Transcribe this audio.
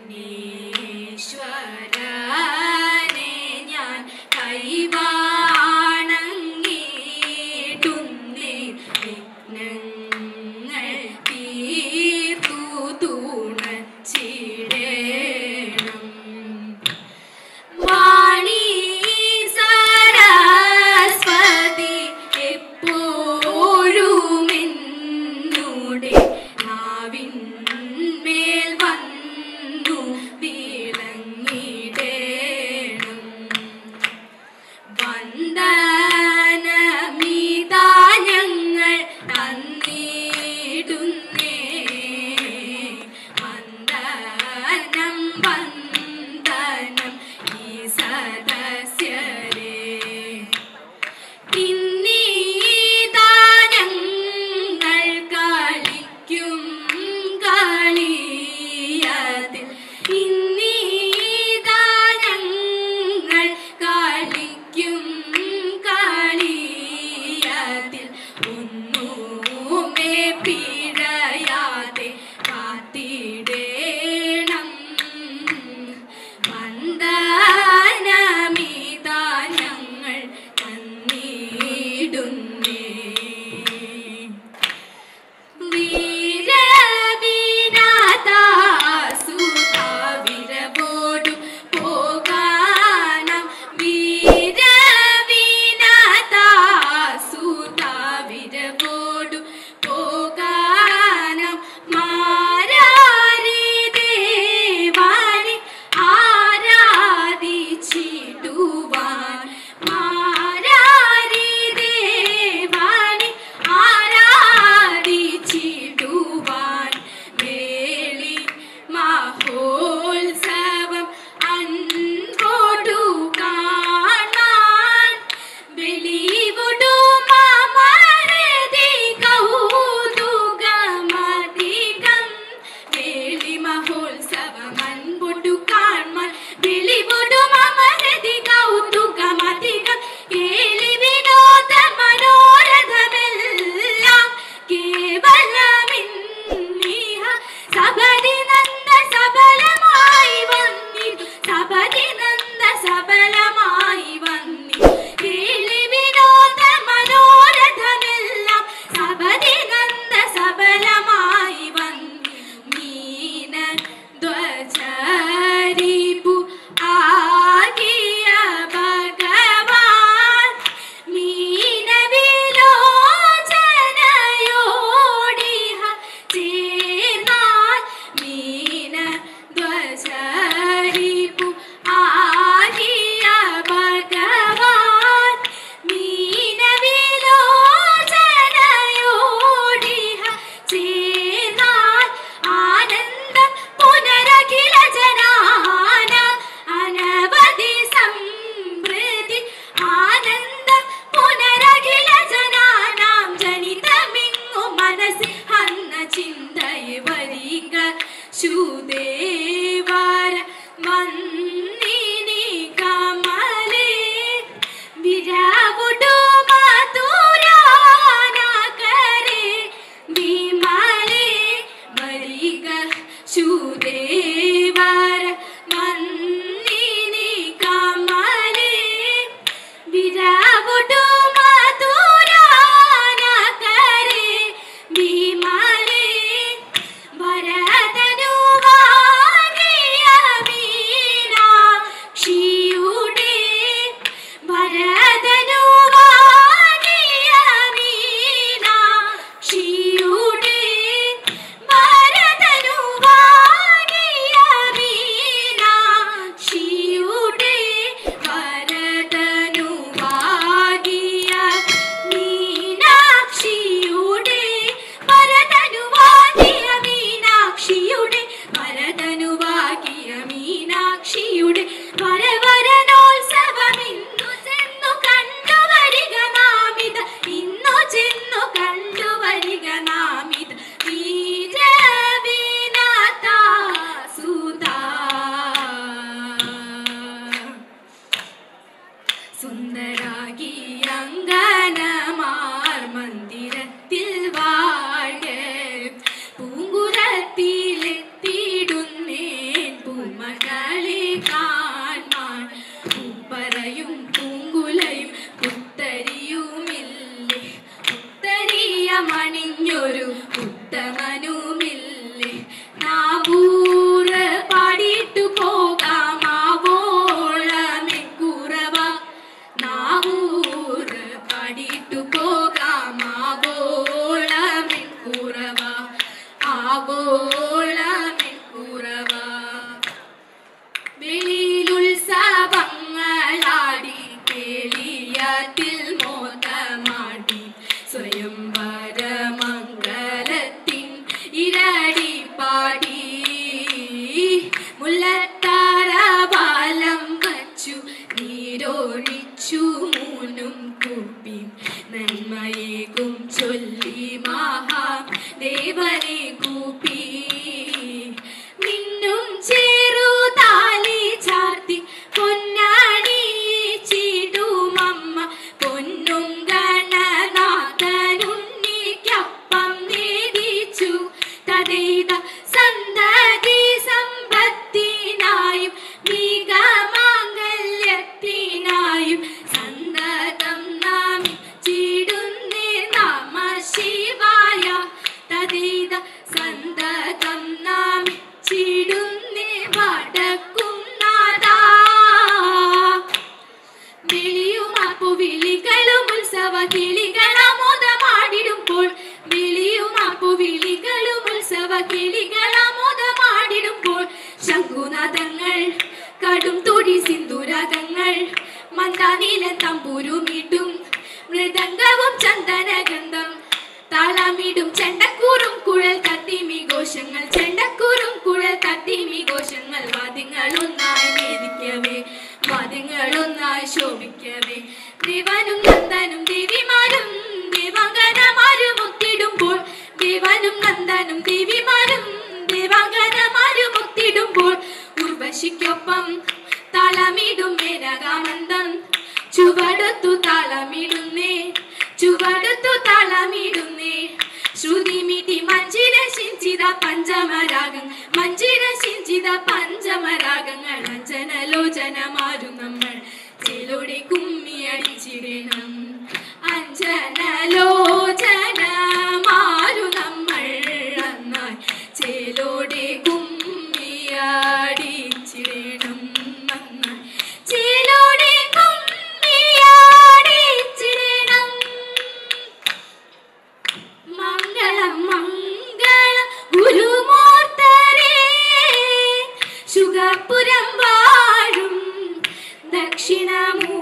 വിഘ്നേശ്വരനെ ഞാൻ കൈവാണങ്ങിടുന്നേ വിഘ്നങ്ങൾ തീർത്തു തുണച്ചിടേണം വാണി സരസ്വതി എപ്പോഴും എന്നൂടെ നാവിന്മേൽ വന്നു വിളങ്ങിടേണം വന്ദനമിതാ ഞങ്ങൾ തന്നിടുന്നേ വന്ദനം വന്ദനം ഈ സദസ്യരേ ഇന്നീതാ ഞങ്ങൾ കളിക്കും കളിയതിൽ ഇന്നീതാ ഞങ്ങൾ കളിക്കും കളിയതിൽ ഒന്നുമേ പിഴയാതെ കാത്തിടേണം വന്ദനമിതാ ഞങ്ങൾ തന്നിടുന്നേ വീരവിനാഥാസുതാവിരവോടു പോകാനം വീരവിനാഥാസുതാവിരവോടു പോകാനം മാരാരി ദേവാനെ ആരാധിച്ചിടുവാൻ മാരാരി ദേവാനെ ആരാധിച്ചിടുവാൻ വേളി മഹോത്സവം അൻപോടു കാണാൻ വെളിവുടു മാമരതി കൗതുകമധികം വേളി മഹോത്സവം അൻപോടു കാണാൻ വെളിവുടു മാമരതി കൗതുകമധികം കേളി വിനോദ മനോരഥമെല്ലാം കേവലമിന്നീഹ സബരി നന്ദ സബലമായി വന്നിരു സബരി നന്ദ സബലമായി വന്നിരു കേളി വിനോദ മനോരഥമെല്ലാം സബരി നന്ദ സബലമായി വന്നിരു മീന ധ്വജരിപു ആകിയ ഭഗവാൻ മീനവിലോചനയോടിഹ ചേർന്നാൽ മീന ധ്വജരിപു ആകിയ ഭഗവാൻ മീനവിലോചനയോടിഹ ചേർന്നാൽ ആനന്ദം പുനരഖില ജനാന അനവധി സമൃദ്ധി ആനന്ദം പുനരഖില ജനാനാം ജനിതമിങ്ങു മനസ്സിൽ അന്ന ചിന്തയെ വരിക ശുദേവാര വന്നിനി കമലേ വിരാവുടു മധുരാനകരേ വിമലേ വരിക ശുദേവാര വന്നിനി കമലേ വിരാവുടു മധുരാനകരേ വിമലേ ഭരതനു വാരിയ മീനാക്ഷിയുടെ ഭരതനു വാരിയ മീനാക്ഷിയുടെ ഭരതനു വാരിയ പാടും തൊടി സിന്ദൂരാഗങ്ങൾ മന്ദാനീല തമ്പൂരുമീട്ടും മൃദംഗവും ചന്ദനഗന്ധം താളമിടും ചെണ്ടക്കൂറും കുഴൽ തട്ടിമി ഘോഷങ്ങൾ ചെണ്ടക്കൂറും കുഴൽ തട്ടിമി ഘോഷങ്ങൾ വാദ്യങ്ങൾ ഒന്നായി വേദിക്കവേ വാദ്യങ്ങൾ ഒന്നായി ശോഭിക്കവേ ദേവനും നന്ദനും ദേവിമാരും ദേവാംഗനമാരും ഒത്തിടുമ്പോൾ ദേവനും നന്ദനും ദേവിമാരും ദേവാംഗനമാരും ഒത്തിടുമ്പോൾ ഉർവശിക്കൊപ്പം താളമിടും മേനകാമന്ദം ചുവടുത്തു താളമിടുന്നേ ചുവടുത്തു താളമിടുന്നേ ശ്രുതി മിടി മഞ്ചിര ശിഞ്ചിത പഞ്ചമരാഗം മഞ്ചിര ശിഞ്ചിത പഞ്ചമരാഗങ്ങൾ അഞ്ജനലോചന മാറും നമ്മൾ ചേലോടെ കുമ്മി അടിച്ചിടണം അഞ്ജനലോചന മാറും നമ്മൾ നന്നായി ചേലോടെ കുമ്മി അടിച്ചിടണം നന്നായി ചേലോടെ കുമ്മി അടിച്ചിടണം മംഗളം മംഗളം ഗുരുമൂർത്തരേ ശുഗപുരം വാഴും ദക്ഷിണമൂ